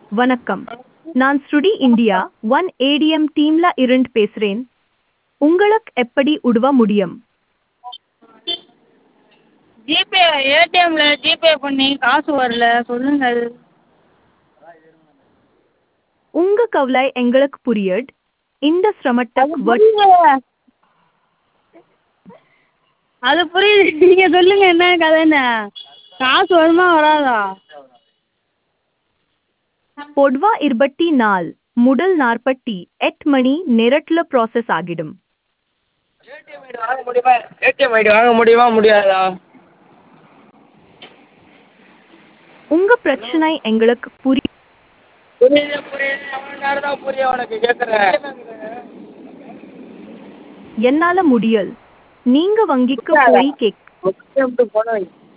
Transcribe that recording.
வணக்கம் நான் ஸ்ருடி இந்தியா ஒன் ஏடிஎம் டீம்ல இருந்து பேசுறேன் உங்களுக்கு எப்படி உதவ முடியும் ஜிபே ஏடிஎம்ல ஜிபே பண்ணி காசு வரல சொல்லுங்கள் உங்க கவலை எங்களுக்கு புரியுது இந்த சிரமத்துக்கு வட்- புரியல. அது புரியுது நீங்க சொல்லுங்க என்ன கதைன்னு காசு வருமா வராதா பொதுவா இருபத்தி நாள் முதல் நாற்பத்தி எட்டு மணி நேரத்துல ப்ராசஸ் ஆகிடும் ஏடிஎம் ஐடி வாங்க முடியுமா ஏடிஎம் ஐடி வாங்க முடியுமா முடியாதா உங்க பிரச்சனை எங்களுக்கு புரி புரியுது புரியுது எவ்வளோ நேரம் தான் புரியும் உனக்கு கேட்குறேன் என்னால முடியல் நீங்க வங்கிக்கு போய் கேக் ஏடிஎம் போன